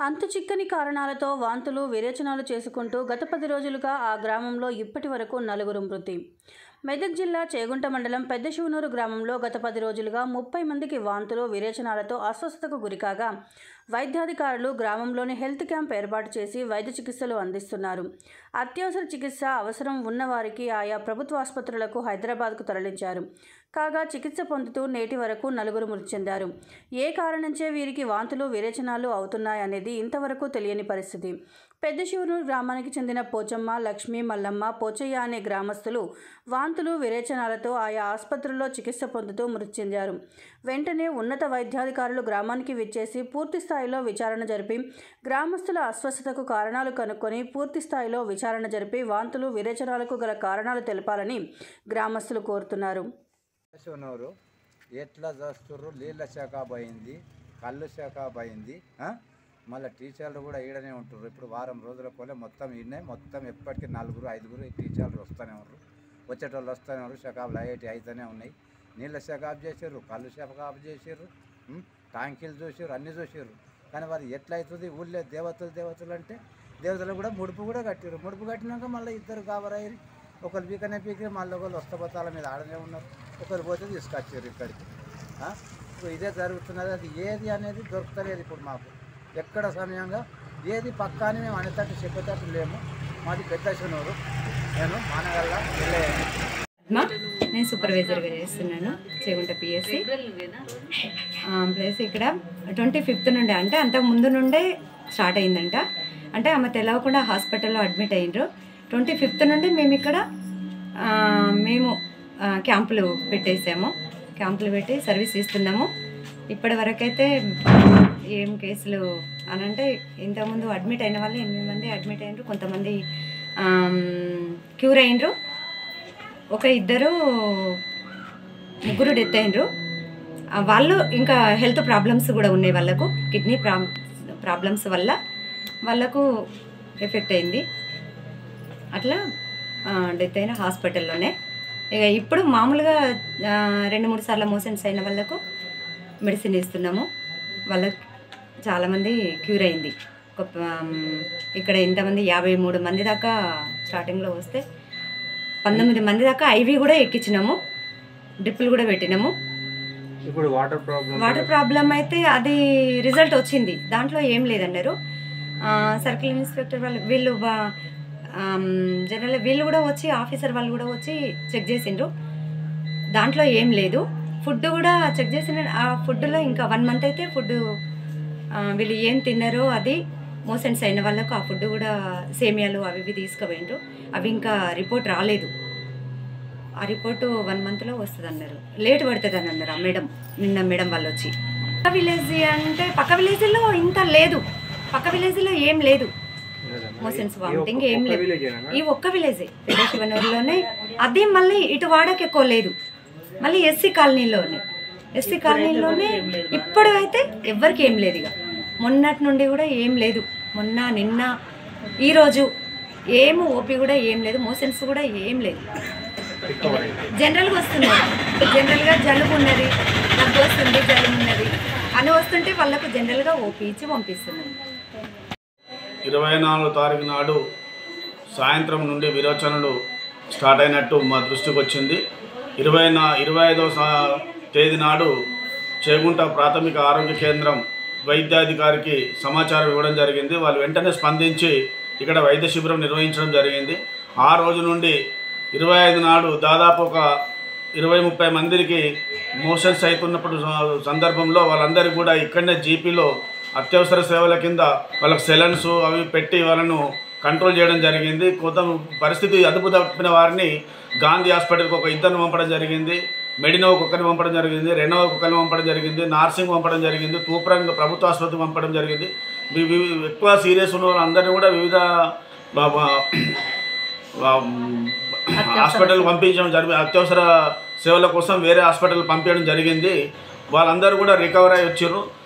అంతు చిక్కని కారణాలతో వాంతులు విరేచనాలు చేసుకుంటూ గత పది రోజులుగా ఆ గ్రామంలో ఇప్పటి వరకు నలుగురు మృతి మెదక్ జిల్లా చేగుంట మండలం పెద్ద శివనూరు గ్రామంలో గత పది రోజులుగా ముప్పై మందికి వాంతులు విరేచనాలతో అస్వస్థతకు గురికాగా వైద్యాధికారులు గ్రామంలోని హెల్త్ క్యాంప్ ఏర్పాటు చేసి వైద్య చికిత్సలు అందిస్తున్నారు అత్యవసర చికిత్స అవసరం ఉన్నవారికి ఆయా ప్రభుత్వ ఆసుపత్రులకు హైదరాబాద్కు తరలించారు కాగా చికిత్స పొందుతూ నేటి వరకు నలుగురు మృతి చెందారు ఏ కారణంచే వీరికి వాంతులు విరేచనాలు అవుతున్నాయనేది ఇంతవరకు తెలియని పరిస్థితి పెద్ద శివనూరు గ్రామానికి చెందిన పోచమ్మ లక్ష్మి మల్లమ్మ పోచయ్య అనే గ్రామస్తులు వాంతులు విరేచనాలతో ఆయా ఆసుపత్రుల్లో చికిత్స పొందుతూ మృతి చెందారు వెంటనే ఉన్నత వైద్యాధికారులు గ్రామానికి విచ్చేసి పూర్తి స్థాయిలో విచారణ జరిపి గ్రామస్తుల అస్వస్థతకు కారణాలు కనుక్కొని పూర్తి స్థాయిలో విచారణ జరిపి వాంతులు విరేచనాలకు గల కారణాలు తెలపాలని గ్రామస్తులు కోరుతున్నారు శివనూరు ఎట్లా చేస్తుర్రు నీళ్ళ శాఖ పోయింది కళ్ళు శాఖ పోయింది మళ్ళీ టీచర్లు కూడా ఈడనే ఉంటారు ఇప్పుడు వారం రోజుల పోలే మొత్తం ఈడనే మొత్తం ఎప్పటికీ నలుగురు ఐదుగురు ఈ టీచర్లు వస్తూనే ఉన్నారు వచ్చేటోళ్ళు వస్తూనే ఉన్నారు షకాబులు అయ్యేటి అయితేనే ఉన్నాయి నీళ్ళ శాఖ ఆఫ్ చేసారు కళ్ళు శాఖ ఆఫ్ చేసారు ట్యాంకీలు చూసారు అన్నీ చూసారు కానీ వారు ఎట్లా అవుతుంది ఊళ్ళో దేవతలు దేవతలు అంటే దేవతలు కూడా ముడుపు కూడా కట్టారు ముడుపు కట్టినాక మళ్ళీ ఇద్దరు కాబరయ్యారు ఒకరు పీకనే పీకి మళ్ళీ ఒకరు వస్తబతాల మీద ఆడనే ఉన్నారు ఒకరు పోతే తీసుకొచ్చారు ఇక్కడికి ఆ? ఇప్పుడు ఇదే జరుగుతున్నది అది ఏది అనేది దొరుకుతలేదు ఇప్పుడు మాకు ఎక్కడ సమయంగా ఏది పక్కా అని మేము అనేటట్టు చెప్పేటట్టు లేము మాది పెద్ద శనూరు నేను మానగల్ల వెళ్ళాను పద్మ నేను సూపర్వైజర్గా చేస్తున్నాను చేగుంట పిఎస్సి ప్లస్ ఇక్కడ ట్వంటీ ఫిఫ్త్ నుండి అంటే అంతకు ముందు నుండే స్టార్ట్ అయిందంట అంటే ఆమె తెలవకుండా హాస్పిటల్లో అడ్మిట్ అయ్యిండ్రు ట్వంటీ ఫిఫ్త్ నుండి మేము ఇక్కడ ఆ, మేము ఆ, క్యాంపులు పెట్టేసాము క్యాంపులు పెట్టి సర్వీస్ ఇస్తున్నాము ఇప్పటి వరకైతే ఏం కేసులు అని అంటే ఇంతకుముందు అడ్మిట్ అయిన వాళ్ళు ఎనిమిది మంది అడ్మిట్ అయినరు కొంతమంది క్యూర్ అయినరు ఒక ఇద్దరు ముగ్గురు డెత్ అయినరు ఆ, వాళ్ళు ఇంకా హెల్త్ ప్రాబ్లమ్స్ కూడా ఉన్నాయి వాళ్ళకు కిడ్నీ ప్రా ప్రాబ్లమ్స్ వల్ల వాళ్ళకు ఎఫెక్ట్ అయింది అట్లా డెత్ అయిన హాస్పిటల్లోనే ఇక ఇప్పుడు మామూలుగా ఆ, రెండు మూడు సార్లు మోషన్స్ అయిన వాళ్ళకు మెడిసిన్ ఇస్తున్నాము వాళ్ళకు చాలామంది క్యూర్ అయింది ఒక ఆమ్, ఇక్కడ ఇంతమంది యాభై మూడు మంది దాకా స్టార్టింగ్లో వస్తే పంతొమ్మిది మంది దాకా ఐవి కూడా ఎక్కించినాము డ్రిప్పులు కూడా పెట్టినాము ఇప్పుడు వాటర్ ప్రాబ్లం వాటర్ ప్రాబ్లం అయితే అది రిజల్ట్ వచ్చింది దాంట్లో ఏం లేదన్నారు సర్కిల్ ఇన్స్పెక్టర్ వాళ్ళు వీళ్ళు జనరల్ వీళ్ళు కూడా వచ్చి ఆఫీసర్ వాళ్ళు కూడా వచ్చి చెక్ చేసిండ్రు దాంట్లో ఏం లేదు ఫుడ్ కూడా చెక్ చేసిన ఆ ఫుడ్లో ఇంకా వన్ మంత్ అయితే ఫుడ్ వీళ్ళు ఏం తిన్నారో అది మోషన్స్ అయిన వాళ్ళకు ఆ ఫుడ్ కూడా సేమియాలు అవి ఇవి తీసుకుపోయిండ్రు అవి ఇంకా రిపోర్ట్ రాలేదు ఆ రిపోర్టు వన్ మంత్లో వస్తుంది అన్నారు లేట్ పడుతుంది అని అన్నారు ఆ మేడం నిన్న మేడం వాళ్ళు వచ్చి పక్క విలేజ్ అంటే పక్క విలేజ్లో ఇంత లేదు పక్క విలేజ్లో ఏం లేదు మోషన్స్ వామిటింగ్ ఏం లేదు ఈ ఒక్క విలేజే పెద్ద శివనూరులోనే అది మళ్ళీ ఇటు వాడకి ఎక్కువ లేదు మళ్ళీ ఎస్సీ కాలనీలోనే ఎస్సీ కాలనీలోనే ఇప్పుడు అయితే ఎవ్వరికి ఏం లేదు ఇక మొన్నటి నుండి కూడా ఏం లేదు మొన్న నిన్న ఈరోజు ఏమి ఓపి కూడా ఏం లేదు మోషన్స్ కూడా ఏం లేదు జనరల్గా వస్తున్నారు జనరల్గా జలుబు ఉన్నది దగ్గు వస్తుంది జలుబు ఉన్నది అని వస్తుంటే వాళ్ళకు జనరల్గా ఓపి ఇచ్చి పంపిస్తున్నాం ఇరవై నాలుగో తారీఖు నాడు సాయంత్రం నుండి విరోచనలు స్టార్ట్ అయినట్టు మా దృష్టికి వచ్చింది ఇరవై నా ఇరవై ఐదవ సా- తేదీ నాడు చేగుంట ప్రాథమిక ఆరోగ్య కేంద్రం వైద్యాధికారికి సమాచారం ఇవ్వడం జరిగింది వాళ్ళు వెంటనే స్పందించి ఇక్కడ వైద్య శిబిరం నిర్వహించడం జరిగింది ఆ రోజు నుండి ఇరవై ఐదు నాడు దాదాపు ఒక ఇరవై ముప్పై మందికి మోషన్స్ అవుతున్నప్పుడు స- సందర్భంలో వాళ్ళందరికీ కూడా ఇక్కడనే జీపీలో అత్యవసర సేవల కింద వాళ్ళకి సెలన్స్ అవి పెట్టి వాళ్ళను కంట్రోల్ చేయడం జరిగింది కొంత పరిస్థితి అదుపు తప్పిన వారిని గాంధీ హాస్పిటల్కి ఒక ఇద్దరిని పంపడం జరిగింది మెడినోకి ఒకరిని పంపడం జరిగింది రెనోకి ఒకరిని పంపడం జరిగింది నార్సింగ్ పంపడం జరిగింది తూప్రంగ్ ప్రభుత్వ ఆసుపత్రికి పంపడం జరిగింది వి- వి- ఎక్కువ సీరియస్ ఉన్న వాళ్ళందరినీ కూడా వివిధ బ- బ- హాస్పిటల్ పంపించడం జరిగి అత్యవసర సేవల కోసం వేరే హాస్పిటల్ పంపించడం జరిగింది వాళ్ళందరూ కూడా రికవర్ అయ్యి వచ్చారు